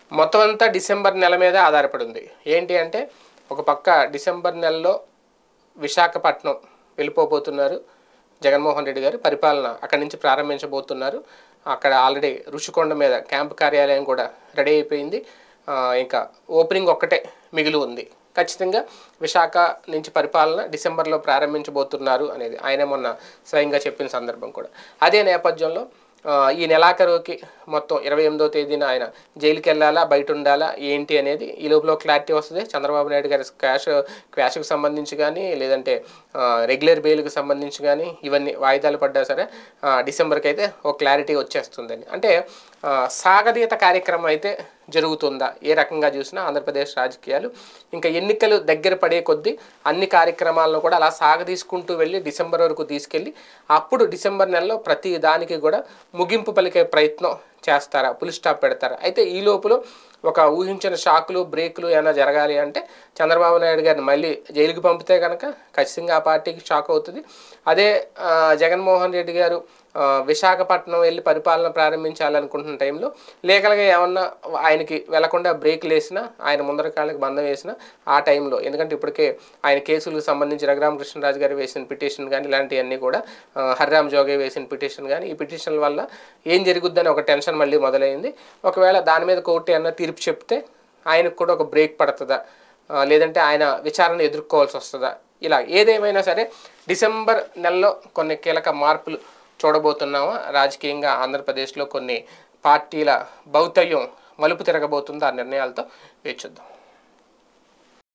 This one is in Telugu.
మొత్తం అంతా డిసెంబర్ నెల మీద ఆధారపడి ఉంది ఏంటి అంటే ఒక పక్క డిసెంబర్ నెలలో విశాఖపట్నం వెళ్ళిపోబోతున్నారు జగన్మోహన్ రెడ్డి గారు పరిపాలన అక్కడి నుంచి ప్రారంభించబోతున్నారు అక్కడ ఆల్రెడీ రుషికొండ మీద క్యాంపు కార్యాలయం కూడా రెడీ అయిపోయింది ఆ, ఇంకా ఓపెనింగ్ ఒక్కటే మిగిలి ఉంది ఖచ్చితంగా విశాఖ నుంచి పరిపాలన డిసెంబర్లో ప్రారంభించబోతున్నారు అనేది ఆయన మొన్న స్వయంగా చెప్పిన సందర్భం కూడా అదే నేపథ్యంలో ఆ, ఈ నెలాఖరుకి మొత్తం ఇరవై ఎనిమిదో తేదీన ఆయన జైలుకి వెళ్ళాలా బయట ఉండాలా ఏంటి అనేది ఈ లోపల క్లారిటీ వస్తుంది చంద్రబాబు నాయుడు గారి క్యాష్ క్యాష్కి సంబంధించి కానీ లేదంటే ఆ, రెగ్యులర్ బెయిల్కి సంబంధించి కానీ ఇవన్నీ వాయిదాలు పడ్డా సరే ఆ, డిసెంబర్కి అయితే ఒక క్లారిటీ వచ్చేస్తుందని అంటే ఆ, సాగదీత కార్యక్రమం అయితే జరుగుతుందా ఏ రకంగా చూసినా ఆంధ్రప్రదేశ్ రాజకీయాలు ఇంకా ఎన్నికలు దగ్గర పడే కొద్దీ అన్ని కార్యక్రమాలను కూడా అలా సాగదీసుకుంటూ వెళ్ళి డిసెంబర్ వరకు తీసుకెళ్ళి అప్పుడు డిసెంబర్ నెలలో ప్రతి దానికి కూడా ముగింపు పలికే ప్రయత్నం చేస్తారా పులి స్టాప్ పెడతారా అయితే ఈ లోపల ఒక ఊహించిన షాకులు బ్రేకులు ఏమైనా జరగాలి అంటే చంద్రబాబు నాయుడు గారిని మళ్ళీ జైలుకి పంపితే కనుక ఖచ్చితంగా ఆ పార్టీకి షాక్ అవుతుంది అదే ఆ, జగన్మోహన్ రెడ్డి గారు ఆ, విశాఖపట్నం వెళ్ళి పరిపాలన ప్రారంభించాలనుకుంటున్న టైంలో లీగల్గా ఏమన్నా ఆయనకి వెళ్లకుండా బ్రేక్లు వేసినా ఆయన ముందర కాళ్ళకి బంధం వేసినా ఆ టైంలో ఎందుకంటే ఇప్పటికే ఆయన కేసులకు సంబంధించి రఘురామకృష్ణరాజు గారు వేసిన పిటిషన్ కానీ ఇలాంటివన్నీ కూడా ఆ, హరిరామ్ జోగే వేసిన పిటిషన్ కానీ ఈ పిటిషన్ల వల్ల ఏం జరుగుద్దని ఒక టెన్షన్ మళ్ళీ మొదలైంది ఒకవేళ దాని మీద కోర్టు ఏమన్నా తీర్పు చెప్తే ఆయనకు కూడా ఒక బ్రేక్ పడుతుందా ఆ, లేదంటే ఆయన విచారణ ఎదుర్కోవాల్సి వస్తుందా ఇలా ఏదేమైనా సరే డిసెంబర్ నెలలో కొన్ని కీలక మార్పులు చూడబోతున్నామా రాజకీయంగా ఆంధ్రప్రదేశ్లో కొన్ని పార్టీల భౌతయ్యం మలుపు తిరగబోతుందా ఆ నిర్ణయాలతో వేచి చూద్దాం